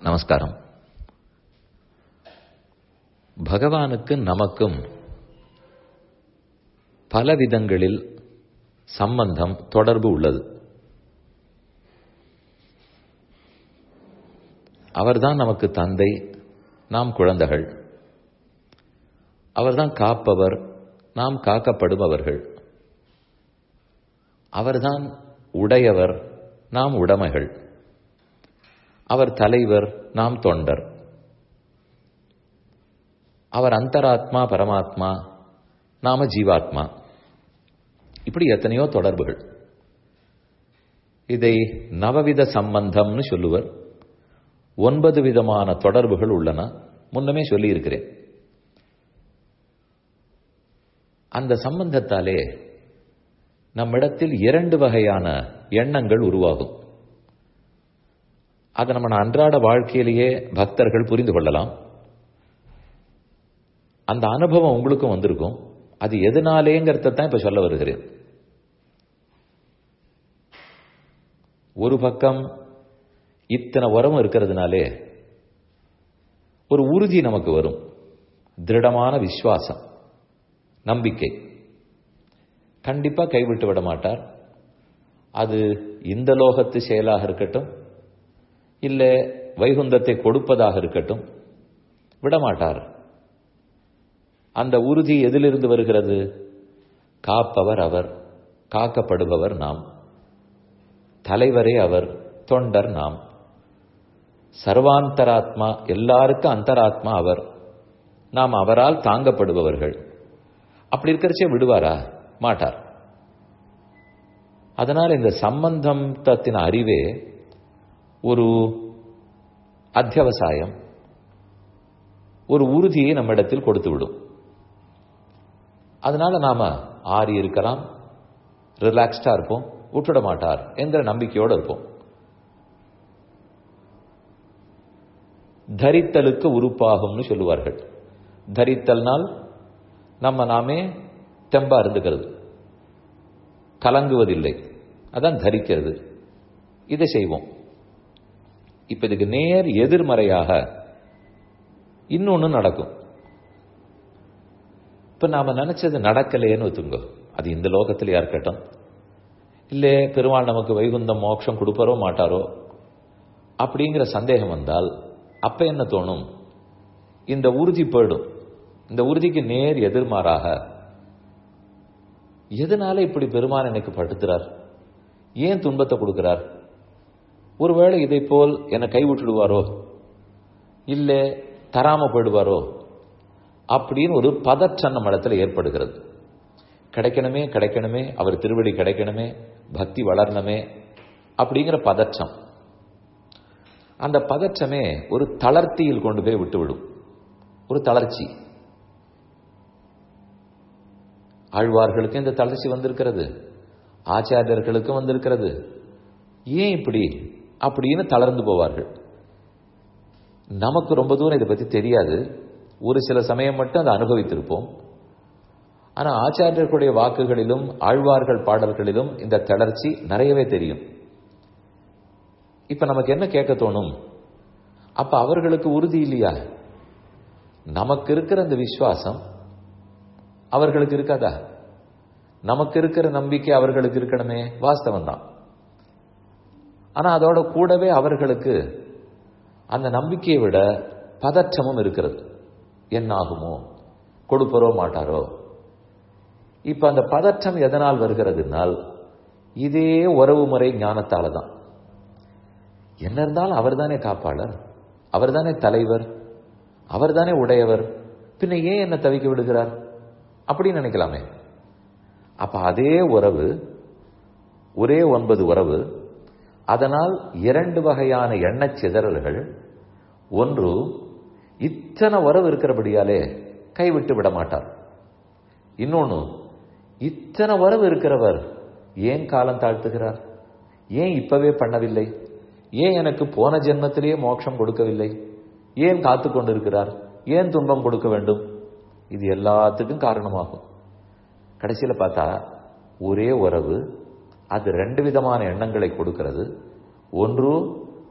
நமஸ்காரம் பகவானுக்கு நமக்கும் பல விதங்களில் சம்பந்தம் தொடர்பு உள்ளது அவர்தான் நமக்கு தந்தை நாம் குழந்தைகள் அவர்தான் காப்பவர் நாம் காக்கப்படுபவர்கள் அவர்தான் உடையவர் நாம் உடைமைகள் அவர் தலைவர் நாம் தொண்டர் அவர் அந்தராத்மா பரமாத்மா நாம ஜீவாத்மா இப்படி எத்தனையோ தொடர்புகள் இதை நவவித சம்பந்தம்னு சொல்லுவர் ஒன்பது விதமான தொடர்புகள் உள்ளன முன்னமே சொல்லியிருக்கிறேன் அந்த சம்பந்தத்தாலே நம்மிடத்தில் இரண்டு வகையான எண்ணங்கள் உருவாகும் அதை நம்ம அன்றாட வாழ்க்கையிலேயே பக்தர்கள் புரிந்து கொள்ளலாம் அந்த அனுபவம் உங்களுக்கும் வந்திருக்கும் அது எதனாலேங்கிறத தான் இப்ப சொல்ல வருகிறேன் ஒரு பக்கம் இத்தனை உரம் இருக்கிறதுனாலே ஒரு உறுதி நமக்கு வரும் திருடமான விசுவாசம் நம்பிக்கை கண்டிப்பா கைவிட்டு விட மாட்டார் அது இந்த லோகத்து செயலாக இருக்கட்டும் இல்ல வைகுந்தத்தை கொடுப்பதாக இருக்கட்டும் விடமாட்டார் அந்த உறுதி எதிலிருந்து வருகிறது காப்பவர் அவர் காக்கப்படுபவர் நாம் தலைவரே அவர் தொண்டர் நாம் சர்வாந்தராத்மா எல்லாருக்கும் அந்தராத்மா அவர் நாம் அவரால் தாங்கப்படுபவர்கள் அப்படி இருக்கிறச்சே விடுவாரா மாட்டார் அதனால் இந்த சம்பந்தத்தின் அறிவே ஒரு அத்தியவசாயம் ஒரு உறுதியை நம்மிடத்தில் கொடுத்து விடும் அதனால நாம ஆறி இருக்கலாம் ரிலாக்ஸ்டா இருப்போம் விட்டுட மாட்டார் என்கிற நம்பிக்கையோடு இருப்போம் தரித்தலுக்கு உறுப்பாகும்னு சொல்லுவார்கள் தரித்தல்னால் நம்ம நாமே தெம்பா இருந்துக்கிறது கலங்குவதில்லை அதான் தரிக்கிறது இதை செய்வோம் இப்ப இதுக்கு நேர் எதிர்மறையாக இன்னொன்னு நடக்கும் இப்ப நாம நினைச்சது நடக்கலையேன்னு ஒத்துங்க அது இந்த லோகத்திலேயா இருக்கட்டும் இல்லே பெருமாள் நமக்கு வைகுந்தம் மோட்சம் கொடுப்பாரோ மாட்டாரோ அப்படிங்கிற சந்தேகம் வந்தால் அப்ப என்ன தோணும் இந்த உறுதி போயிடும் இந்த உறுதிக்கு நேர் எதிர்மாறாக எதனால இப்படி பெருமான் எனக்கு படுத்துறார் ஏன் துன்பத்தை கொடுக்கிறார் ஒருவேளை இதை போல் என்னை கைவிட்டுடுவாரோ இல்ல தராம போயிடுவாரோ அப்படின்னு ஒரு பதற்றம் நம்ம இடத்துல ஏற்படுகிறது கிடைக்கணுமே கிடைக்கணுமே அவர் திருவடி கிடைக்கணுமே பக்தி வளரணுமே அப்படிங்கிற பதற்றம் அந்த பதற்றமே ஒரு தளர்த்தியில் கொண்டு போய் விட்டுவிடும் ஒரு தளர்ச்சி ஆழ்வார்களுக்கு இந்த தளர்ச்சி வந்திருக்கிறது ஆச்சாரியர்களுக்கும் வந்திருக்கிறது ஏன் இப்படி அப்படின்னு தளர்ந்து போவார்கள் நமக்கு ரொம்ப தூரம் இதை பத்தி தெரியாது ஒரு சில சமயம் மட்டும் அதை அனுபவித்திருப்போம் ஆனா ஆச்சாரியர்களுடைய வாக்குகளிலும் ஆழ்வார்கள் பாடல்களிலும் இந்த தளர்ச்சி நிறையவே தெரியும் இப்ப நமக்கு என்ன கேட்க தோணும் அப்ப அவர்களுக்கு உறுதி இல்லையா நமக்கு இருக்கிற அந்த விசுவாசம் அவர்களுக்கு இருக்காதா நமக்கு இருக்கிற நம்பிக்கை அவர்களுக்கு இருக்கணுமே வாஸ்தவம் தான் ஆனா அதோட கூடவே அவர்களுக்கு அந்த நம்பிக்கையை விட பதற்றமும் இருக்கிறது என்ன ஆகுமோ கொடுப்பரோ மாட்டாரோ இப்ப அந்த பதற்றம் எதனால் வருகிறதுனால் இதே உறவு முறை ஞானத்தால தான் என்ன இருந்தாலும் அவர் தானே காப்பாளர் அவர் தானே தலைவர் அவர் தானே உடையவர் பின்ன ஏன் என்ன தவிக்க விடுகிறார் அப்படின்னு நினைக்கலாமே அப்ப அதே உறவு ஒரே ஒன்பது உறவு அதனால் இரண்டு வகையான எண்ணச் சிதறல்கள் ஒன்று இத்தனை உறவு இருக்கிறபடியாலே கைவிட்டு விட மாட்டார் இன்னொன்னு இத்தனை உறவு இருக்கிறவர் ஏன் காலம் தாழ்த்துகிறார் ஏன் இப்பவே பண்ணவில்லை ஏன் எனக்கு போன ஜென்மத்திலேயே மோட்சம் கொடுக்கவில்லை ஏன் காத்து கொண்டிருக்கிறார் ஏன் துன்பம் கொடுக்க வேண்டும் இது எல்லாத்துக்கும் காரணமாகும் கடைசியில் பார்த்தா ஒரே உறவு அது ரெண்டு விதமான எண்ணங்களை கொடுக்கிறது ஒன்று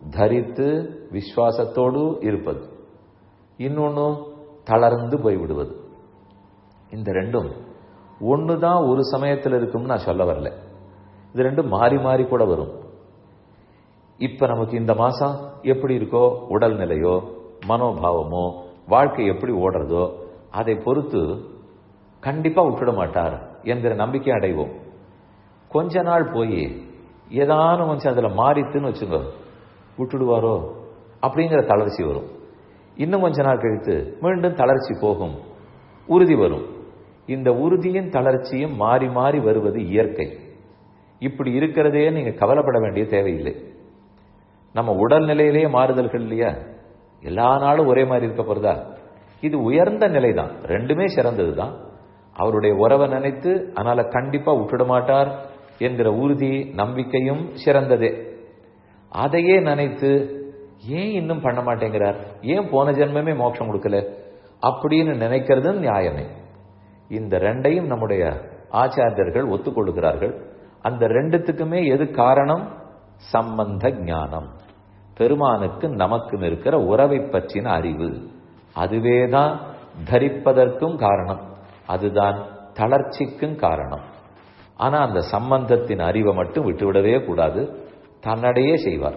தரித்து விசுவாசத்தோடு இருப்பது இன்னொன்னு தளர்ந்து போய்விடுவது இந்த ரெண்டும் ஒன்று தான் ஒரு சமயத்தில் இருக்கும்னு நான் சொல்ல வரல இது ரெண்டும் மாறி மாறி கூட வரும் இப்ப நமக்கு இந்த மாசம் எப்படி இருக்கோ உடல்நிலையோ மனோபாவமோ வாழ்க்கை எப்படி ஓடுறதோ அதை பொறுத்து கண்டிப்பா விட்டுட மாட்டார் என்கிற நம்பிக்கை அடைவோம் கொஞ்ச நாள் போய் ஏதானும் கொஞ்சம் அதுல மாறித்துன்னு வச்சுங்க விட்டுடுவாரோ அப்படிங்கிற தளர்ச்சி வரும் இன்னும் கொஞ்ச நாள் கழித்து மீண்டும் தளர்ச்சி போகும் உறுதி வரும் இந்த உறுதியும் தளர்ச்சியும் மாறி மாறி வருவது இயற்கை இப்படி இருக்கிறதே நீங்க கவலைப்பட வேண்டிய தேவையில்லை நம்ம உடல்நிலையிலேயே மாறுதல்கள் இல்லையா எல்லா நாளும் ஒரே மாதிரி இருக்க போறதா இது உயர்ந்த நிலை தான் ரெண்டுமே சிறந்தது தான் அவருடைய உறவை நினைத்து அதனால கண்டிப்பா விட்டுட மாட்டார் என்கிற உறுதி நம்பிக்கையும் சிறந்ததே அதையே நினைத்து ஏன் இன்னும் பண்ண மாட்டேங்கிறார் ஏன் போன ஜென்மமே மோட்சம் கொடுக்கல அப்படின்னு நினைக்கிறதும் நியாயமே இந்த ரெண்டையும் நம்முடைய ஆச்சாரியர்கள் ஒத்துக்கொள்கிறார்கள் அந்த ரெண்டுத்துக்குமே எது காரணம் சம்பந்த ஞானம் பெருமானுக்கு நமக்கும் இருக்கிற உறவை பற்றின அறிவு அதுவேதான் தரிப்பதற்கும் காரணம் அதுதான் தளர்ச்சிக்கும் காரணம் ஆனா அந்த சம்பந்தத்தின் அறிவை மட்டும் விட்டுவிடவே கூடாது தன்னடையே செய்வார்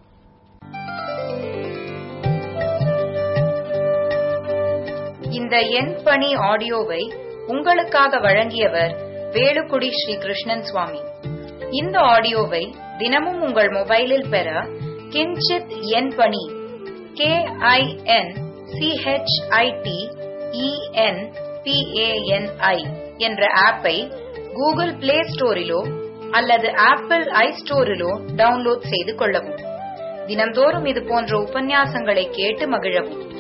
இந்த எண் பணி ஆடியோவை உங்களுக்காக வழங்கியவர் வேலுக்குடி ஸ்ரீ கிருஷ்ணன் சுவாமி இந்த ஆடியோவை தினமும் உங்கள் மொபைலில் பெற கிஞ்சித் எண் பணி கே ஐ என் சிஹெச்ஐடி இஎன் பிஏஎன்ஐ என்ற ஆப்பை கூகுள் பிளே ஸ்டோரிலோ அல்லது ஆப்பிள் ஐ ஸ்டோரிலோ டவுன்லோட் செய்து கொள்ளவும் தினந்தோறும் இது போன்ற உபன்யாசங்களை கேட்டு மகிழவும்